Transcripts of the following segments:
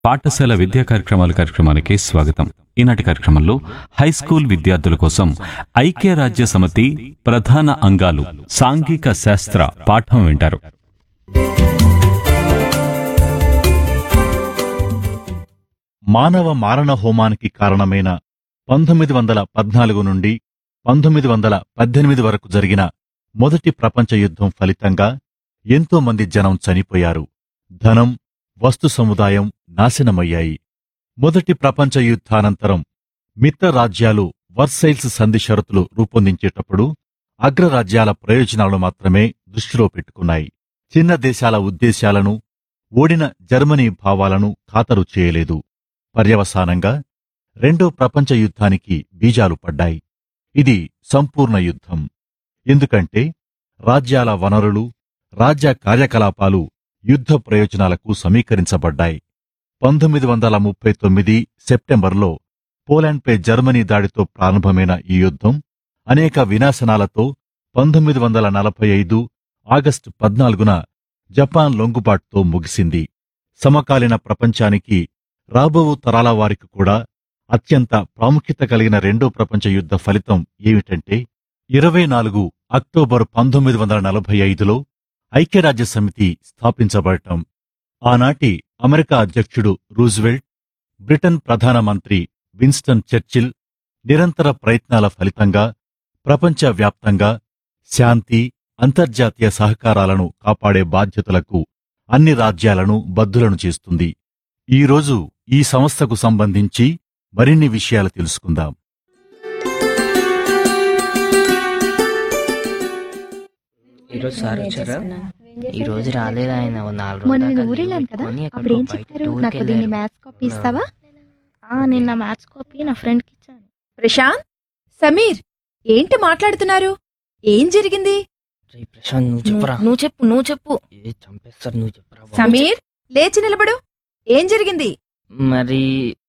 పాఠశాల విద్యా కార్యక్రమాల కార్యక్రమానికి స్వాగతం ఈనాటి కార్యక్రమంలో హై స్కూల్ విద్యార్థుల కోసం ఐక్యరాజ్య సమితి ప్రధాన అంగాలు సాంఘిక శాస్త్ర పాఠం వింటారు మానవ మారణ హోమానికి కారణమైన పంతొమ్మిది వందల పద్నాలుగు నుండి పంతొమ్మిది వందల పద్దెనిమిది వరకు జరిగిన మొదటి ప్రపంచ యుద్ధం ఫలితంగా ఎంతో మంది జనం చనిపోయారు ధనం వస్తు సముదాయం నాశనమయ్యాయి మొదటి ప్రపంచ యుద్ధానంతరం మిత్ర రాజ్యాలు వర్సైల్స్ సంధి షరతులు రూపొందించేటప్పుడు అగ్రరాజ్యాల ప్రయోజనాలను మాత్రమే దృష్టిలో పెట్టుకున్నాయి చిన్న దేశాల ఉద్దేశాలను ఓడిన జర్మనీ భావాలను ఖాతరు చేయలేదు పర్యవసానంగా రెండో ప్రపంచ యుద్ధానికి బీజాలు పడ్డాయి ఇది సంపూర్ణ యుద్ధం ఎందుకంటే రాజ్యాల వనరులు రాజ్య కార్యకలాపాలు యుద్ధ ప్రయోజనాలకు సమీకరించబడ్డాయి పంతొమ్మిది వందల ముప్పై తొమ్మిది సెప్టెంబర్లో పోలాండ్పై జర్మనీ దాడితో ప్రారంభమైన ఈ యుద్ధం అనేక వినాశనాలతో పంతొమ్మిది వందల నలభై ఐదు ఆగస్టు పద్నాలుగున జపాన్ లొంగుబాటుతో ముగిసింది సమకాలీన ప్రపంచానికి రాబో తరాల వారికి కూడా అత్యంత ప్రాముఖ్యత కలిగిన రెండో ప్రపంచ యుద్ధ ఫలితం ఏమిటంటే ఇరవై నాలుగు అక్టోబర్ పంతొమ్మిది వందల నలభై ఐదులో ఐక్యరాజ్య సమితి స్థాపించబడటం ఆనాటి అమెరికా అధ్యక్షుడు రూజ్వెల్ట్ బ్రిటన్ ప్రధానమంత్రి విన్స్టన్ చర్చిల్ నిరంతర ప్రయత్నాల ఫలితంగా ప్రపంచవ్యాప్తంగా శాంతి అంతర్జాతీయ సహకారాలను కాపాడే బాధ్యతలకు అన్ని రాజ్యాలను బద్దులను చేస్తుంది ఈరోజు ఈ సంస్థకు సంబంధించి మరిన్ని విషయాలు తెలుసుకుందాం ఈరోజు సార్ వచ్చారా ఈ రోజు రాలేదు ఆయన ఓ నాలుగు మొన్న రోజుల నేను దాకా ఊరెళ్ళాను లీవ్ కదా పెట్టుకొని అప్పుడు ఏం ఎక్కడికో బయట చెప్పారు టూర్కి నాకు దీన్ని వెళ్ళారు. మ్యాథ్స్ కాపీ ఇస్తావా ఆ నిన్న మ్యాథ్స్ కాపీ నా ఫ్రెండ్కి ఇచ్చాను ప్రశాంత్ సమీర్ ఏంటి మాట్లాడుతున్నారు ఏం జరిగింది రేయ్ ప్రశాంత్ నువ్వు చెప్పురా నువ్వు చెప్పు నువ్వు చెప్పు ఏ చంపేస్తారు నువ్వు చెప్పురా బాబు. సమీర్ లేచి నిలబడు ఏం జరిగింది మరి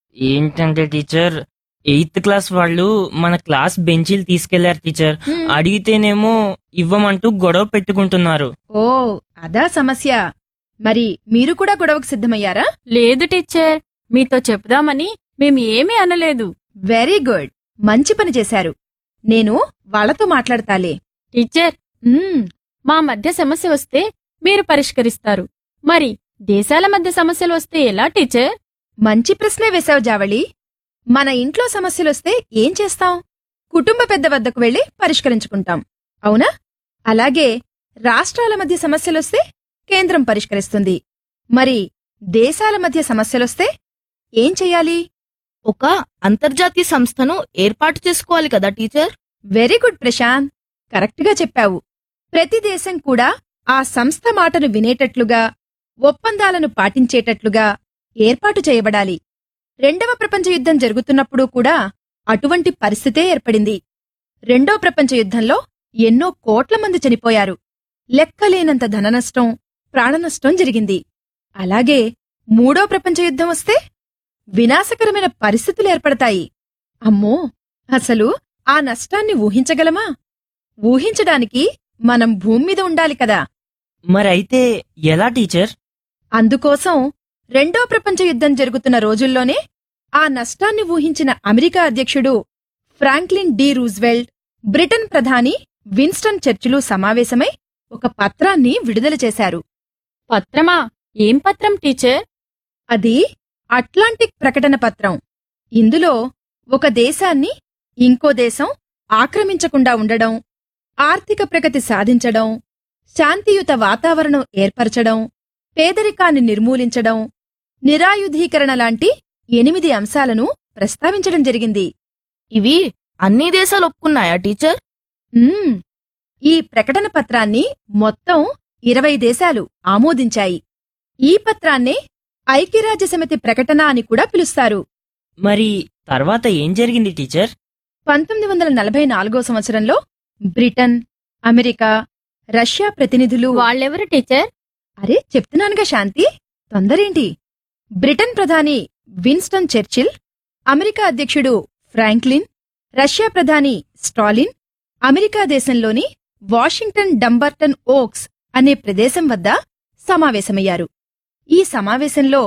ఏంటంటే టీచర్ ఎయిత్ క్లాస్ వాళ్ళు మన క్లాస్ బెంచీలు తీసుకెళ్లారు టీచర్ హ్మ్. అడిగితేనేమో ఇవ్వమంటూ గొడవ పెట్టుకుంటున్నారు ఓ అదా సమస్య మరి మీరు కూడా గొడవకు సిద్ధమయ్యారా లేదు టీచర్ మీతో చెప్దామని మేము ఏమీ అనలేదు వెరీ గుడ్ మంచి పని చేశారు నేను వాళ్ళతో మాట్లాడతాలే టీచర్ మ్మ్, మా మధ్య సమస్య వస్తే మీరు పరిష్కరిస్తారు మరి దేశాల మధ్య సమస్యలు వస్తే ఎలా టీచర్ మంచి ప్రశ్నే వేశావు జావళి మన ఇంట్లో సమస్యలొస్తే ఏం చేస్తాం కుటుంబ పెద్ద వద్దకు వెళ్లి పరిష్కరించుకుంటాం అవునా అలాగే రాష్ట్రాల మధ్య సమస్యలొస్తే కేంద్రం పరిష్కరిస్తుంది మరి దేశాల మధ్య సమస్యలొస్తే ఏం చెయ్యాలి ఒక అంతర్జాతీయ సంస్థను ఏర్పాటు చేసుకోవాలి కదా టీచర్ వెరీ గుడ్ ప్రశాంత్ కరెక్ట్గా చెప్పావు ప్రతి దేశం కూడా ఆ సంస్థ మాటను వినేటట్లుగా ఒప్పందాలను పాటించేటట్లుగా ఏర్పాటు చేయబడాలి రెండవ ప్రపంచ యుద్ధం జరుగుతున్నప్పుడు కూడా అటువంటి పరిస్థితే ఏర్పడింది రెండో ప్రపంచ యుద్ధంలో ఎన్నో కోట్ల మంది చనిపోయారు లెక్కలేనంత ధననష్టం ప్రాణనష్టం జరిగింది అలాగే మూడో ప్రపంచ యుద్ధం వస్తే వినాశకరమైన పరిస్థితులు ఏర్పడతాయి అమ్మో అసలు ఆ నష్టాన్ని ఊహించగలమా ఊహించడానికి మనం భూమి మీద ఉండాలి కదా మరి అయితే ఎలా టీచర్ అందుకోసం రెండో ప్రపంచ యుద్ధం జరుగుతున్న రోజుల్లోనే ఆ నష్టాన్ని ఊహించిన అమెరికా అధ్యక్షుడు ఫ్రాంక్లిన్ డి రూజ్వెల్ట్ బ్రిటన్ ప్రధాని విన్స్టన్ చర్చిలు సమావేశమై ఒక పత్రాన్ని విడుదల చేశారు పత్రమా ఏం పత్రం టీచర్ అది అట్లాంటిక్ ప్రకటన పత్రం ఇందులో ఒక దేశాన్ని ఇంకో దేశం ఆక్రమించకుండా ఉండడం ఆర్థిక ప్రగతి సాధించడం శాంతియుత వాతావరణం ఏర్పరచడం పేదరికాన్ని నిర్మూలించడం నిరాయుధీకరణ లాంటి ఎనిమిది అంశాలను ప్రస్తావించడం జరిగింది ఇవి అన్ని దేశాలు ఒప్పుకున్నాయా టీచర్ మ్మ్. ఈ ప్రకటన పత్రాన్ని మొత్తం ఇరవై దేశాలు ఆమోదించాయి ఈ పత్రాన్నే ఐక్యరాజ్యసమితి ప్రకటన అని కూడా పిలుస్తారు మరి తర్వాత ఏం జరిగింది టీచర్ పంతొమ్మిది వందల నలభై నాలుగో సంవత్సరంలో బ్రిటన్ అమెరికా రష్యా ప్రతినిధులు వాళ్ళెవరు టీచర్ అరే చెప్తున్నానుగా శాంతి తొందరేంటి బ్రిటన్ ప్రధాని విన్స్టన్ చర్చిల్ అమెరికా అధ్యక్షుడు ఫ్రాంక్లిన్ రష్యా ప్రధాని స్టాలిన్ అమెరికా దేశంలోని వాషింగ్టన్ డంబర్టన్ ఓక్స్ అనే ప్రదేశం వద్ద సమావేశమయ్యారు ఈ సమావేశంలో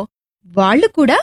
వాళ్ళు కూడా